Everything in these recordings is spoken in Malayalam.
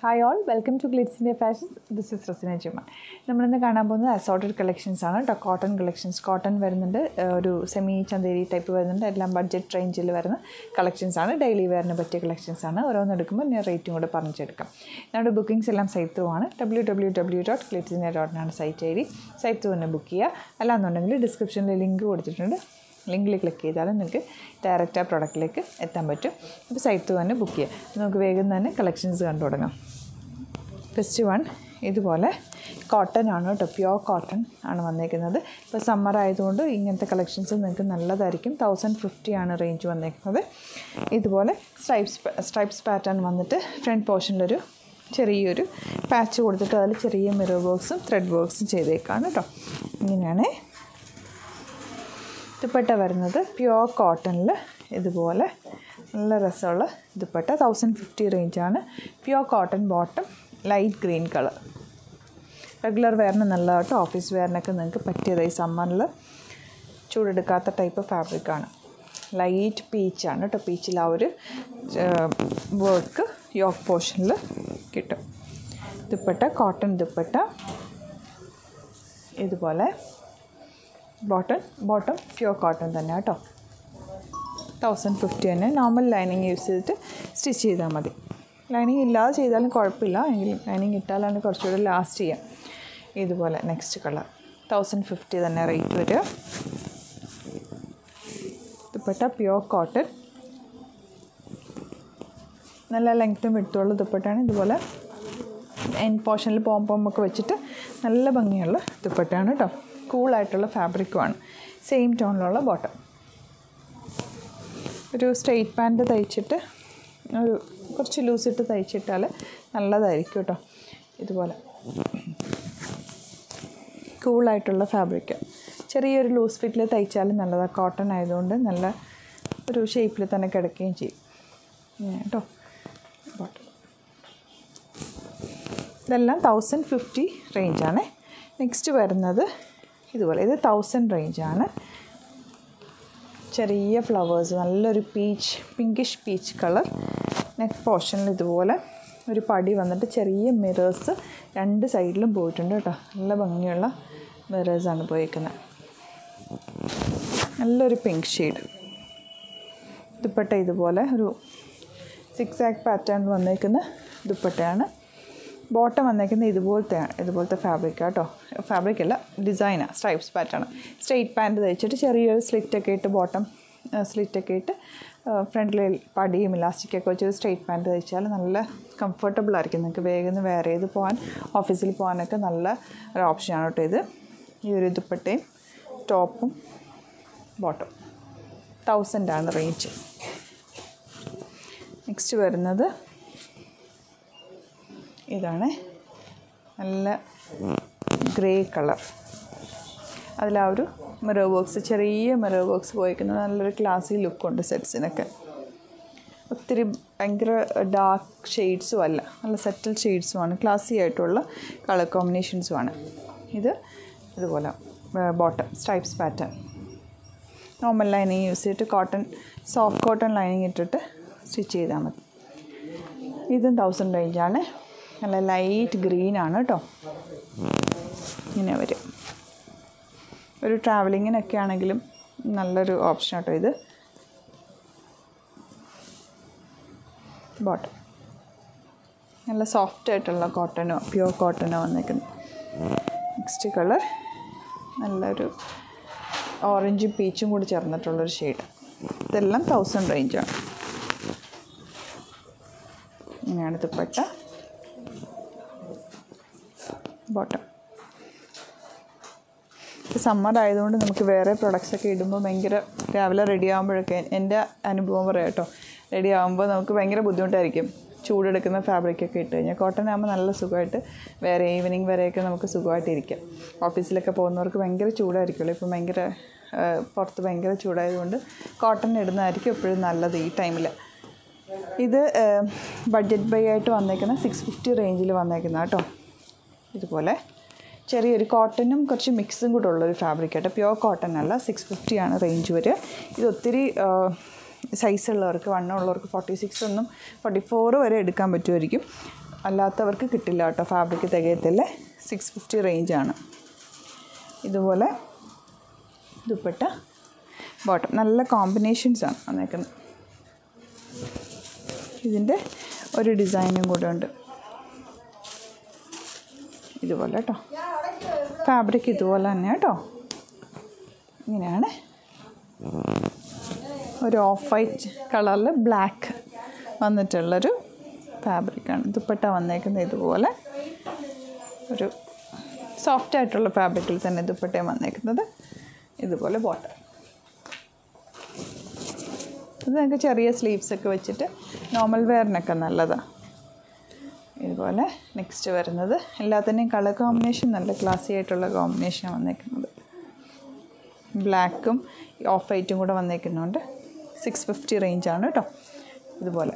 hi all welcome to Glitz India fashions this is Rasina Jima നമ്മളിന്ന് കാണാൻ പോകുന്നത് അസോർട്ടഡ് കളക്ഷൻസ് ആണ് കേട്ടോ കോട്ടൺ കളക്ഷൻസ് കോട്ടൺ വരുന്നുണ്ട് ഏഹ് ഒരു സെമി ചന്തേരി ടൈപ്പ് വരുന്നുണ്ട് എല്ലാം ബഡ്ജറ്റ് റേഞ്ചിൽ വരുന്ന കളക്ഷൻസ് ആണ് ഡെയിലി വെയറിന് പറ്റിയ കളക്ഷൻസ് ആണ് ഓരോന്ന് എടുക്കുമ്പോൾ ഞാൻ റേറ്റും കൂടെ പറഞ്ഞെടുക്കാം നമ്മുടെ ബുക്കിംഗ്സ് എല്ലാം സൈറ്റ് ത്രൂ ആണ് W W W dot Glitz India ഡോട്ടിനാണ് site I D site through തന്നെ ബുക്ക് ചെയ്യുക അല്ലാന്നുണ്ടെങ്കിൽ ഡിസ്ക്രിപ്ഷനിൽ ലിങ്ക് കൊടുത്തിട്ടുണ്ട് ലിങ്കിൽ ക്ലിക്ക് ചെയ്താൽ നിങ്ങൾക്ക് ഡയറക്റ്റ് ആ പ്രൊഡക്റ്റിലേക്ക് എത്താൻ പറ്റും അപ്പോൾ സൈറ്റ് തന്നെ ബുക്ക് ചെയ്യാം നമുക്ക് വേഗം തന്നെ കളക്ഷൻസ് കണ്ടു തുടങ്ങാം ഫസ്റ്റ് വൺ ഇതുപോലെ കോട്ടൺ ആണ് കേട്ടോ പ്യോർ കോട്ടൺ ആണ് വന്നേക്കുന്നത് ഇപ്പോൾ സമ്മർ ആയതുകൊണ്ട് ഇങ്ങനത്തെ കളക്ഷൻസ് നിങ്ങൾക്ക് നല്ലതായിരിക്കും തൗസൻഡ് ഫിഫ്റ്റി ആണ് റേഞ്ച് വന്നേക്കുന്നത് ഇതുപോലെ സ്ട്രൈപ്സ് സ്ട്രൈപ്സ് പാറ്റേൺ വന്നിട്ട് ഫ്രണ്ട് പോർഷനിലൊരു ചെറിയൊരു പാച്ച് കൊടുത്തിട്ട് അതിൽ ചെറിയ മിറർ വർക്ക്സും ത്രെഡ് വർക്ക്സും ചെയ്തേക്കാണ് കേട്ടോ ഇങ്ങനെയാണ് ദുപ്പട്ട വരുന്നത് പ്യുവർ കോട്ടണിൽ ഇതുപോലെ നല്ല രസമുള്ള ദുപ്പട്ട തൗസൻഡ് ഫിഫ്റ്റി റേഞ്ചാണ് pure cotton bottom light green colour regular വെയറിന് നല്ല കേട്ടോ ഓഫീസ് വെയറിനൊക്കെ നിങ്ങൾക്ക് പറ്റിയതായി സമ്മറിൽ ചൂടെടുക്കാത്ത ടൈപ്പ് ഫാബ്രിക്കാണ് ലൈറ്റ് പീച്ചാണ് കേട്ടോ പീച്ചിൽ ആ ഒരു വർക്ക് യോക്ക് പോർഷനിൽ കിട്ടും ദുപ്പട്ട കോട്ടൺ ദുപ്പട്ട ഇതുപോലെ ബോട്ടൺ ബോട്ടം പ്യുവർ കോട്ടൺ തന്നെ കേട്ടോ തൗസൻഡ് ഫിഫ്റ്റി തന്നെ നോർമൽ ലൈനിങ് യൂസ് ചെയ്തിട്ട് സ്റ്റിച്ച് ചെയ്താൽ മതി ലൈനിങ് ഇല്ലാതെ ചെയ്താലും കുഴപ്പമില്ല എങ്കിലും ലൈനിങ് ഇട്ടാലാണ് കുറച്ചുകൂടി ലാസ്റ്റ് ചെയ്യാം ഇതുപോലെ നെക്സ്റ്റ് കളർ തൗസൻഡ് ഫിഫ്റ്റി തന്നെ റേറ്റ് വരിക ദുപ്പട്ട പ്യുവർ കോട്ടൺ നല്ല ലെങ്ത്തും വിട്ടുള്ള ദുപ്പട്ടയാണ് ഇതുപോലെ എൻ പോർഷനിൽ പോംപോമൊക്കെ വെച്ചിട്ട് നല്ല ഭംഗിയുള്ള ദുപ്പട്ടയാണ് കേട്ടോ കൂളായിട്ടുള്ള ഫാബ്രിക്കുമാണ് സെയിം ടോണിലുള്ള ബോട്ടം ഒരു സ്ട്രെയിറ്റ് പാൻറ്റ് തയ്ച്ചിട്ട് ഒരു കുറച്ച് ലൂസിട്ട് തയ്ച്ചിട്ടാൽ നല്ലതായിരിക്കും കേട്ടോ ഇതുപോലെ കൂളായിട്ടുള്ള ഫാബ്രിക്ക് ചെറിയൊരു ലൂസ് ഫിറ്റിൽ തയ്ച്ചാലും നല്ലതാണ് കോട്ടൺ ആയതുകൊണ്ട് നല്ല ഒരു ഷേപ്പിൽ തന്നെ കിടക്കുകയും ചെയ്യും ഇങ്ങനെ കേട്ടോ ബോട്ടം ഇതെല്ലാം തൗസൻഡ് ഫിഫ്റ്റി റേഞ്ചാണ് നെക്സ്റ്റ് വരുന്നത് ഇതുപോലെ ഇത് തൗസൻഡ് റേഞ്ചാണ് ചെറിയ ഫ്ലവേഴ്സ് നല്ലൊരു peach pinkish peach colour neck പോർഷനിൽ ഇതുപോലെ ഒരു പടി വന്നിട്ട് ചെറിയ മിറേഴ്സ് രണ്ട് സൈഡിലും പോയിട്ടുണ്ട് കേട്ടോ നല്ല ഭംഗിയുള്ള മിറേഴ്സാണ് പോയിരിക്കുന്നത് നല്ലൊരു പിങ്ക് ഷെയ്ഡ് ദുപ്പട്ട ഇതുപോലെ ഒരു സിക്സ് ആക്ക് പാറ്റേൺ വന്നേക്കുന്ന ദുപ്പട്ടയാണ് ബോട്ടം വന്നേക്കുന്നത് ഇതുപോലത്തെ ഇതുപോലത്തെ ഫാബ്രിക് കേട്ടോ ഫാബ്രിക് അല്ല ഡിസൈനാണ് സ്ട്രൈപ്സ് പാറ്റേൺ സ്ട്രെയിറ്റ് പാൻറ്റ് തയ്ച്ചിട്ട് ചെറിയൊരു സ്ലിറ്റൊക്കെ ഇട്ട് ബോട്ടം സ്ലിറ്റൊക്കെ ഇട്ട് ഫ്രണ്ടിൽ പടിയും ഇലാസ്റ്റിക്കൊക്കെ വെച്ച് സ്ട്രെയിറ്റ് പാൻറ്റ് തയ്ച്ചാൽ നല്ല കംഫർട്ടബിൾ ആയിരിക്കും നിങ്ങൾക്ക് വേഗം വേറെ ചെയ്ത് പോകാൻ ഓഫീസിൽ പോകാനൊക്കെ നല്ല ഒരു ഓപ്ഷനാണ് കേട്ടോ ഇത് ഈ ഒരു ദുപ്പട്ടയും ടോപ്പും ബോട്ടം തൗസൻഡാണ് റേഞ്ച് നെക്സ്റ്റ് വരുന്നത് ഇതാണ് നല്ല ഗ്രേ കളർ അതിൽ ആ ഒരു മിറർ ബോക്സ് ചെറിയ മിറർ ബോക്സ് പോയിക്കുന്നത് നല്ലൊരു ക്ലാസി ലുക്കുണ്ട് സെറ്റ്സിനൊക്കെ ഒത്തിരി ഭയങ്കര ഡാർക്ക് ഷെയ്ഡ്സും അല്ല നല്ല സെറ്റിൽ ഷെയ്ഡ്സുമാണ് ക്ലാസി ആയിട്ടുള്ള കളർ കോമ്പിനേഷൻസുമാണ് ഇത് ഇതുപോലെ bottom stripes pattern normal lining use ചെയ്തിട്ട് കോട്ടൺ സോഫ്റ്റ് കോട്ടൺ ലൈനിങ് ഇട്ടിട്ട് സ്റ്റിച്ച് ചെയ്താൽ മതി ഇതും തൗസൻഡ് റേഞ്ചാണ് നല്ല ലൈറ്റ് ഗ്രീനാണ് കേട്ടോ ഇങ്ങനെ വരും ഒരു ട്രാവലിങ്ങിനൊക്കെ ആണെങ്കിലും നല്ലൊരു ഓപ്ഷൻ കേട്ടോ ഇത് ബോട്ടം നല്ല സോഫ്റ്റ് ആയിട്ടുള്ള കോട്ടനോ പ്യുവർ കോട്ടനോ വന്നേക്കുന്നത് നെക്സ്റ്റ് കളർ നല്ലൊരു ഓറഞ്ചും പീച്ചും കൂടി ചേർന്നിട്ടുള്ളൊരു ഷെയ്ഡ് ഇതെല്ലാം തൗസൻഡ് റേഞ്ചാണ് ഇങ്ങനെയാണ് ദുപ്പട്ട ബോട്ടം സമ്മർ ആയതുകൊണ്ട് നമുക്ക് വേറെ പ്രൊഡക്ട്സ് ഒക്കെ ഇടുമ്പോൾ ഭയങ്കര രാവിലെ റെഡി ആകുമ്പോഴൊക്കെ എൻ്റെ അനുഭവം പറയാം കേട്ടോ റെഡി ആകുമ്പോൾ നമുക്ക് ഭയങ്കര ബുദ്ധിമുട്ടായിരിക്കും ചൂടെടുക്കുന്ന ഫാബ്രിക്കൊക്കെ ഇട്ട് കഴിഞ്ഞാൽ കോട്ടൺ ആകുമ്പോൾ നല്ല സുഖമായിട്ട് വേറെ ഈവനിങ് വരെയൊക്കെ നമുക്ക് സുഖമായിട്ട് ഇരിക്കാം ഓഫീസിലൊക്കെ പോകുന്നവർക്ക് ഭയങ്കര ചൂടായിരിക്കുമല്ലോ ഇപ്പം ഭയങ്കര പുറത്ത് ഭയങ്കര ചൂടായതുകൊണ്ട് കോട്ടൺ ഇടുന്നതായിരിക്കും എപ്പോഴും നല്ലത് ഈ ടൈമിൽ ഇത് ബഡ്ജറ്റ് ബൈ ആയിട്ട് വന്നേക്കുന്ന സിക്സ് ഫിഫ്റ്റി റേഞ്ചിൽ വന്നേക്കുന്ന കേട്ടോ ഇതുപോലെ ചെറിയൊരു കോട്ടനും കുറച്ച് മിക്സും കൂടെ ഉള്ളൊരു ഫാബ്രിക് ആയിട്ട് പ്യുവർ കോട്ടൺ അല്ല സിക്സ് ഫിഫ്റ്റി ആണ് റേഞ്ച് വരിക ഇത് ഒത്തിരി സൈസ് ഉള്ളവർക്ക് വണ്ണം ഉള്ളവർക്ക് ഫോർട്ടി സിക്സ് ഒന്നും ഫോർട്ടി ഫോർ വരെ എടുക്കാൻ പറ്റുമായിരിക്കും അല്ലാത്തവർക്ക് കിട്ടില്ല കേട്ടോ ഫാബ്രിക് തികയത്തില്ല സിക്സ് ഫിഫ്റ്റി റേഞ്ചാണ് ഇതുപോലെ ദുപ്പട്ട ബോട്ടം നല്ല കോമ്പിനേഷൻസാണ് വന്നേക്കുന്നത് ഇതിൻ്റെ ഒരു ഡിസൈനും കൂടെ ഉണ്ട് ഇതുപോലെ കേട്ടോ ഫാബ്രിക് ഇതുപോലെ തന്നെ കേട്ടോ ഇങ്ങനെയാണ് ഒരു ഓഫ് വൈറ്റ് കളറിൽ ബ്ലാക്ക് വന്നിട്ടുള്ളൊരു ഫാബ്രിക്കാണ് ദുപ്പട്ട വന്നേക്കുന്നത് ഇതുപോലെ ഒരു സോഫ്റ്റ് ആയിട്ടുള്ള ഫാബ്രിക്കിൽ തന്നെ ദുപ്പട്ടയും വന്നേക്കുന്നത് ഇതുപോലെ ബോട്ടം ഇത് നിങ്ങൾക്ക് ചെറിയ സ്ലീവ്സ് ഒക്കെ വെച്ചിട്ട് നോർമൽ വെയറിനൊക്കെ നല്ലതാണ് ഇതുപോലെ നെക്സ്റ്റ് വരുന്നത് എല്ലാത്തിൻ്റെയും കളർ കോമ്പിനേഷൻ നല്ല ക്ലാസി ആയിട്ടുള്ള കോമ്പിനേഷൻ വന്നേക്കുന്നത് ബ്ലാക്കും ഓഫ് വൈറ്റും കൂടെ വന്നേക്കുന്നുണ്ട് സിക്സ് ഫിഫ്റ്റി റേഞ്ചാണ് കേട്ടോ ഇതുപോലെ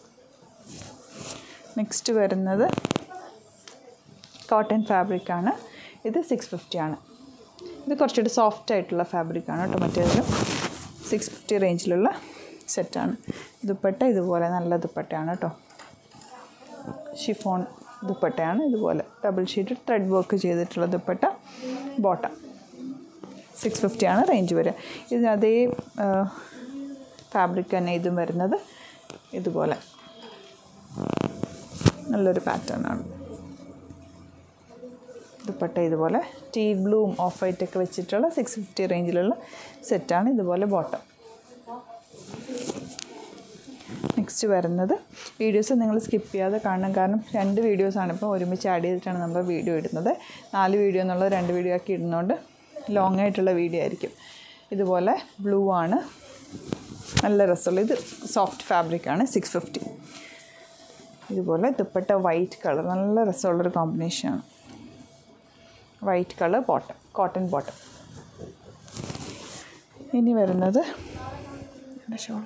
നെക്സ്റ്റ് വരുന്നത് കോട്ടൺ ഫാബ്രിക്കാണ് ഇത് സിക്സ് ഫിഫ്റ്റി ആണ് ഇത് കുറച്ചുകൂടി സോഫ്റ്റ് ആയിട്ടുള്ള ഫാബ്രിക്കാണ് കേട്ടോ മറ്റേതിലും സിക്സ് ഫിഫ്റ്റി റേഞ്ചിലുള്ള സെറ്റാണ് ദുപ്പട്ട ഇതുപോലെ നല്ല ദുപ്പട്ടയാണ് കേട്ടോ ഷിഫോൺ ദുപ്പട്ടയാണ് ഇതുപോലെ ഡബിൾ ഷീറ്റ് ത്രെഡ് വർക്ക് ചെയ്തിട്ടുള്ള ദുപ്പട്ട ബോട്ടം സിക്സ് ഫിഫ്റ്റിയാണ് റേഞ്ച് വരിക ഇതിന് അതേ ഫാബ്രിക് തന്നെ ഇതും വരുന്നത് ഇതുപോലെ നല്ലൊരു പാറ്റേൺ ആണ് ദുപ്പട്ട ഇതുപോലെ ടീ ബ്ലൂവും ഓഫ് വൈറ്റ് ഒക്കെ വെച്ചിട്ടുള്ള സിക്സ് ഫിഫ്റ്റി റേഞ്ചിലുള്ള സെറ്റാണ് ഇതുപോലെ ബോട്ടം നെക്സ്റ്റ് വരുന്നത് വീഡിയോസ് നിങ്ങൾ സ്കിപ്പ് ചെയ്യാതെ കാണണം കാരണം രണ്ട് വീഡിയോസാണ് ഇപ്പോൾ ഒരുമിച്ച് ആഡ് ചെയ്തിട്ടാണ് നമ്മൾ വീഡിയോ ഇടുന്നത് നാല് വീഡിയോ എന്നുള്ളത് രണ്ട് വീഡിയോ ആക്കി ഇടുന്നതുകൊണ്ട് ലോങ് ആയിട്ടുള്ള വീഡിയോ ആയിരിക്കും ഇതുപോലെ ബ്ലൂ ആണ് നല്ല രസമുള്ള ഇത് സോഫ്റ്റ് ഫാബ്രിക്കാണ് സിക്സ് ഫിഫ്റ്റി ഇതുപോലെ ദുപ്പട്ട വൈറ്റ് കളർ നല്ല രസമുള്ളൊരു കോമ്പിനേഷനാണ് white colour bottom cotton bottom ഇനി വരുന്നത് ഷോൾ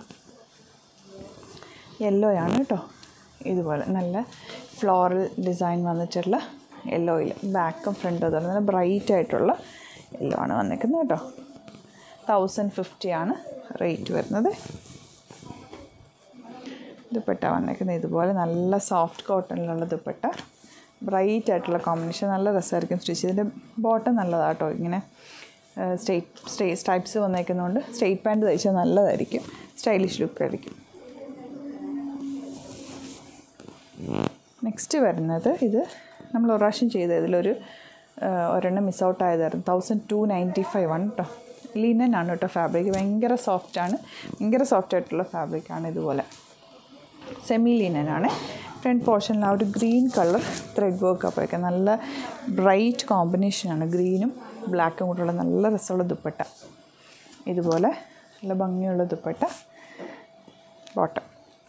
യെല്ലോ ആണ് കേട്ടോ ഇതുപോലെ നല്ല ഫ്ലോറൽ ഡിസൈൻ വന്നിട്ടുള്ള യെല്ലോയിൽ ബാക്കും ഫ്രണ്ടും അതുപോലെ നല്ല ബ്രൈറ്റ് ആയിട്ടുള്ള യെല്ലോ ആണ് വന്നിരിക്കുന്നത് കേട്ടോ തൗസൻഡ് ഫിഫ്റ്റി ആണ് റേറ്റ് വരുന്നത് ദുപ്പട്ട വന്നേക്കുന്നത് ഇതുപോലെ നല്ല സോഫ്റ്റ് കോട്ടണിലുള്ള ദുപ്പട്ട ബ്രൈറ്റ് ആയിട്ടുള്ള കോമ്പിനേഷൻ നല്ല രസമായിരിക്കും സ്റ്റിച്ച് ഇതിൻ്റെ ബോട്ടം നല്ലതാണ് കേട്ടോ ഇങ്ങനെ സ്ട്രെയിറ്റ് സ്ട്രേ സ്ട്രൈപ്സ് വന്നേക്കുന്നതുകൊണ്ട് സ്ട്രെയിറ്റ് പാൻറ്റ് തയ്ച്ചാൽ നല്ലതായിരിക്കും സ്റ്റൈലിഷ് ലുക്ക് ആയിരിക്കും നെക്സ്റ്റ് വരുന്നത് ഇത് നമ്മൾ ഒരു പ്രാവശ്യം ചെയ്ത ഇതിലൊരു ഒരെണ്ണം മിസ് ഔട്ട് ആയതായിരുന്നു തൗസൻഡ് ടു നയൻറ്റി ഫൈവ് ആണ് കേട്ടോ ലിനൻ ആണ് കേട്ടോ ഫാബ്രിക് ഭയങ്കര സോഫ്റ്റാണ് ഭയങ്കര സോഫ്റ്റ് ആയിട്ടുള്ള ഫാബ്രിക്കാണ് ഇതുപോലെ സെമി ലിനനാണ് ഫ്രണ്ട് പോർഷനിൽ ആ ഒരു ഗ്രീൻ കളർ ത്രെഡ് വർക്ക് അപ്പോഴൊക്കെ നല്ല ബ്രൈറ്റ് കോമ്പിനേഷനാണ് ഗ്രീനും ബ്ലാക്കും കൂടെയുള്ള നല്ല രസമുള്ള ദുപ്പട്ട ഇതുപോലെ നല്ല ഭംഗിയുള്ള dupatta bottom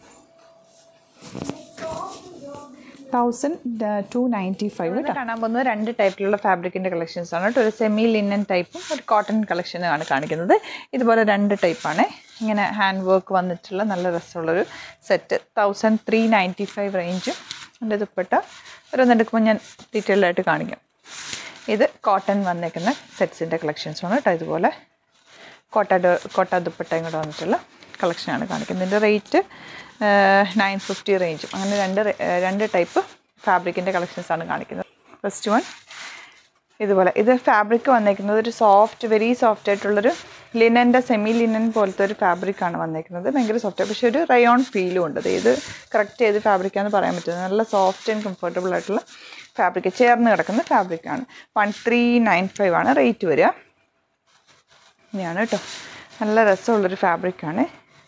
thousand two ninety five കാണാൻ പോകുന്നത് രണ്ട് ടൈപ്പിലുള്ള ഫാബ്രിക്കിൻ്റെ കളക്ഷൻസ് ആണ് കേട്ടോ ഒരു സെമി ലിനൻ ടൈപ്പും ഒരു കോട്ടൺ കളക്ഷനുമാണ് കാണിക്കുന്നത് ഇതുപോലെ രണ്ട് ടൈപ്പാണ് ഇങ്ങനെ ഹാൻഡ് വർക്ക് വന്നിട്ടുള്ള നല്ല രസമുള്ളൊരു set thousand three ninety five റേഞ്ചും എൻ്റെ ദുപ്പട്ട ഓരോന്നെടുക്കുമ്പോൾ ഞാൻ ഡീറ്റെയിൽ ആയിട്ട് കാണിക്കാം ഇത് കോട്ടൺ വന്നേക്കുന്ന സെറ്റ്സിൻ്റെ കളക്ഷൻസാണ് കേട്ടോ ഇതുപോലെ കോട്ട കോട്ട ദുപ്പട്ടയും കൂടെ വന്നിട്ടുള്ള കളക്ഷനാണ് കാണിക്കുന്നത് ഇതിൻ്റെ റേറ്റ് നയൻ ഫിഫ്റ്റി റേഞ്ചും അങ്ങനെ രണ്ട് രണ്ട് ടൈപ്പ് ഫാബ്രിക്കിൻ്റെ കളക്ഷൻസാണ് കാണിക്കുന്നത് ഫസ്റ്റ് വൺ ഇതുപോലെ ഇത് ഫാബ്രിക് വന്നേക്കുന്നത് ഒരു സോഫ്റ്റ് വെരി സോഫ്റ്റ് ആയിട്ടുള്ളൊരു ലിനൻ്റെ സെമി ലിനൻ പോലത്തെ ഒരു ഫാബ്രിക്കാണ് വന്നേക്കുന്നത് ഭയങ്കര സോഫ്റ്റ് പക്ഷേ ഒരു റയോൺ ഫീലും ഉണ്ട് അത് ഇത് കറക്റ്റ് ചെയ്ത് ഫാബ്രിക്കാന്ന് പറയാൻ പറ്റുന്നത് നല്ല സോഫ്റ്റ് ആൻഡ് കംഫർട്ടബിൾ ആയിട്ടുള്ള ഫാബ്രിക് ചേർന്ന് കിടക്കുന്ന ഫാബ്രിക്കാണ് വൺ ത്രീ നയൻ ഫൈവ് ആണ് റേറ്റ് വരിക ഇങ്ങനെയാണ് കേട്ടോ നല്ല രസമുള്ളൊരു ഫാബ്രിക്കാണ്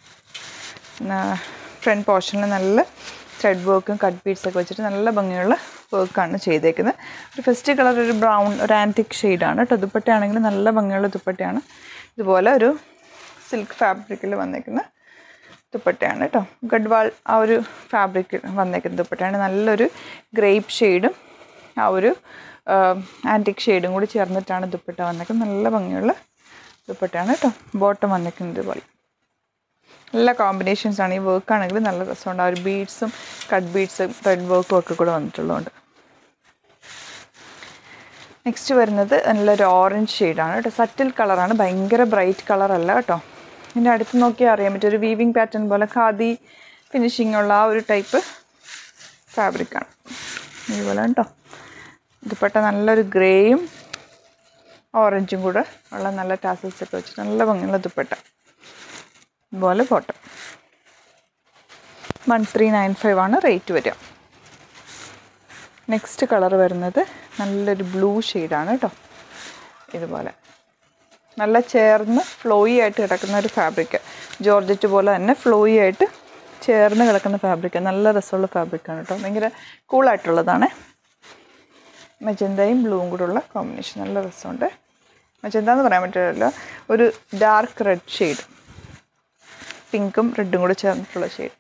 ഫ്രണ്ട് പോർഷനിൽ നല്ല ത്രെഡ് വർക്കും കട്ട് ബീഡ്സ് ഒക്കെ വെച്ചിട്ട് നല്ല ഭംഗിയുള്ള വർക്കാണ് ചെയ്തേക്കുന്നത് ഒരു ഫസ്റ്റ് കളർ ഒരു ബ്രൗൺ ഒരു ആൻറ്റിക് ഷെയ്ഡാണ് കേട്ടോ ദുപ്പട്ടയാണെങ്കിൽ നല്ല ഭംഗിയുള്ള ദുപ്പട്ടയാണ് ഇതുപോലെ ഒരു സിൽക്ക് ഫാബ്രിക്കിൽ വന്നേക്കുന്ന ദുപ്പട്ടയാണ് കേട്ടോ ഗഡ്വാൾ ആ ഒരു ഫാബ്രിക് വന്നേക്കുന്ന ദുപ്പട്ടയാണ് നല്ലൊരു ഗ്രേപ്പ് ഷെയ്ഡും ആ ഒരു ആൻറ്റിക് ഷെയ്ഡും കൂടി ചേർന്നിട്ടാണ് ദുപ്പട്ട വന്നേക്കുന്നത് നല്ല ഭംഗിയുള്ള ദുപ്പട്ടയാണ് കേട്ടോ ബോട്ടം വന്നേക്കുന്നത് ഇതുപോലെ നല്ല കോമ്പിനേഷൻസ് ആണ് ഈ വർക്ക് ആണെങ്കിൽ നല്ല രസമുണ്ട് ആ ഒരു ബീഡ്സും കട്ട് ബീഡ്സും ത്രെഡ് വർക്കും ഒക്കെ കൂടെ വന്നിട്ടുള്ളതുകൊണ്ട് നെക്സ്റ്റ് വരുന്നത് നല്ലൊരു ഓറഞ്ച് ഷെയ്ഡാണ് കേട്ടോ സറ്റിൽ കളറാണ് ഭയങ്കര ബ്രൈറ്റ് കളറല്ല കേട്ടോ ഇതിൻ്റെ അടുത്ത് നോക്കിയാൽ അറിയാൻ പറ്റും ഒരു വീവിങ് പാറ്റേൺ പോലെ ഖാദി ഫിനിഷിംഗ് ഉള്ള ആ ഒരു ടൈപ്പ് ഫാബ്രിക്കാണ് ഇതുപോലെ കേട്ടോ ദുപ്പട്ട നല്ലൊരു ഗ്രേയും ഓറഞ്ചും കൂടെ ഉള്ള നല്ല ടാസൽസ് ഒക്കെ വെച്ച് നല്ല ഭംഗിയുള്ള ദുപ്പട്ട ഇതുപോലെ photo one three nine five ആണ് റേറ്റ് വരിക നെക്സ്റ്റ് കളർ വരുന്നത് നല്ലൊരു ബ്ലൂ ഷെയ്ഡാണ് കേട്ടോ ഇതുപോലെ നല്ല ചേർന്ന് ഫ്ലോയി ആയിട്ട് കിടക്കുന്ന ഒരു ഫാബ്രിക് ജോർജറ്റ് പോലെ തന്നെ ഫ്ലോയി ആയിട്ട് ചേർന്ന് കിടക്കുന്ന ഫാബ്രിക് നല്ല രസമുള്ള ഫാബ്രിക്കാണ് കേട്ടോ ഭയങ്കര കൂളായിട്ടുള്ളതാണ് മജന്തയും ബ്ലൂവും കൂടെ ഉള്ള കോമ്പിനേഷൻ നല്ല രസമുണ്ട് മജന്ത എന്ന് പറയാൻ പറ്റില്ല ഒരു ഡാർക്ക് റെഡ് ഷെയ്ഡ് പിങ്കും റെഡും കൂടെ ചേർന്നിട്ടുള്ള ഷെയ്ഡ്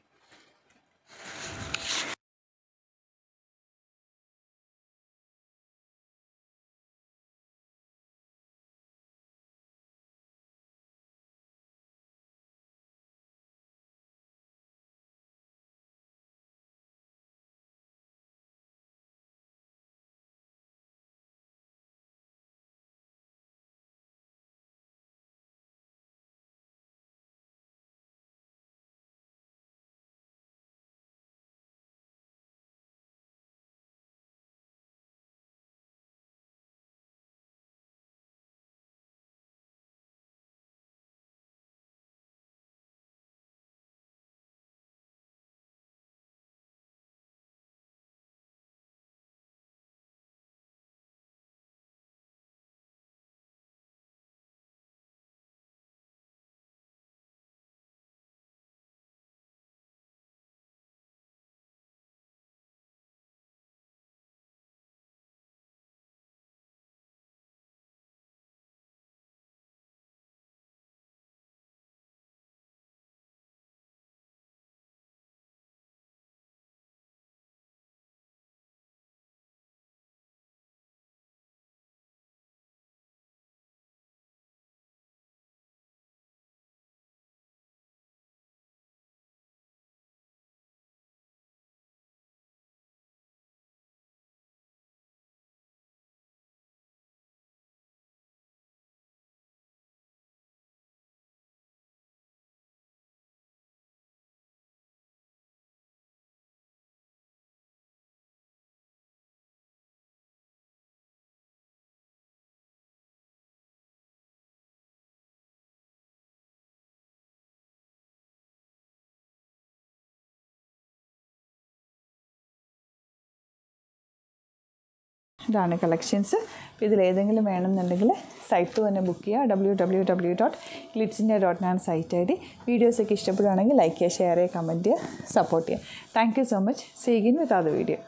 ഇതാണ് കളക്ഷൻസ് ഇതിലേതെങ്കിലും വേണമെന്നുണ്ടെങ്കിൽ സൈറ്റ് തന്നെ ബുക്ക് ചെയ്യുക ഡബ്ല്യൂ ഡബ്ല്യൂ ഡബ്ല്യൂ ഡോട്ട് ഗ്ലിറ്റ്സിൻ്റെ ഡോട്ട് നാൻ സൈറ്റ് ഐ ഡി വീഡിയോസൊക്കെ ഇഷ്ടപ്പെടുകയാണെങ്കിൽ ലൈക്ക് ചെയ്യുക ഷെയർ ചെയ്യുക കമൻറ്റ് ചെയ്യുക സപ്പോർട്ട് ചെയ്യുക താങ്ക് യു സോ മച്ച് സീഗിൻ വിത്ത് അത് വീഡിയോ